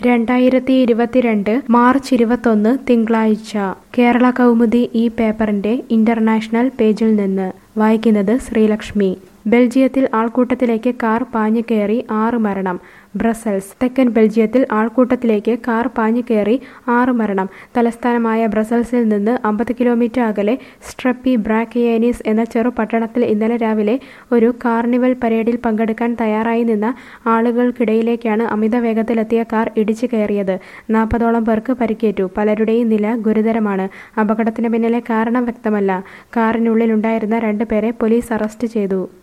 രണ്ടായിരത്തി ഇരുപത്തിരണ്ട് മാർച്ച് ഇരുപത്തൊന്ന് തിങ്കളാഴ്ച കേരള കൗമുദി ഈ പേപ്പറിന്റെ ഇന്റർനാഷണൽ പേജിൽ നിന്ന് വായിക്കുന്നത് ശ്രീലക്ഷ്മി ബെൽജിയത്തിൽ ആൾക്കൂട്ടത്തിലേക്ക് കാർ പാഞ്ഞു കയറി ആറ് മരണം ബ്രസൽസ് തെക്കൻ ബെൽജിയത്തിൽ ആൾക്കൂട്ടത്തിലേക്ക് കാർ പാഞ്ഞു കയറി ആറ് മരണം തലസ്ഥാനമായ ബ്രസൽസിൽ നിന്ന് അമ്പത് കിലോമീറ്റർ അകലെ സ്ട്രപ്പി ബ്രാക്കിയേനീസ് എന്ന ചെറു പട്ടണത്തിൽ ഇന്നലെ രാവിലെ ഒരു കാർണിവൽ പരേഡിൽ പങ്കെടുക്കാൻ തയ്യാറായി നിന്ന ആളുകൾക്കിടയിലേക്കാണ് അമിത വേഗത്തിലെത്തിയ കാർ ഇടിച്ചു കയറിയത് നാൽപ്പതോളം പേർക്ക് പരിക്കേറ്റു പലരുടെയും നില ഗുരുതരമാണ് അപകടത്തിന് പിന്നിലെ കാരണം വ്യക്തമല്ല കാറിനുള്ളിലുണ്ടായിരുന്ന രണ്ടുപേരെ പോലീസ് അറസ്റ്റ് ചെയ്തു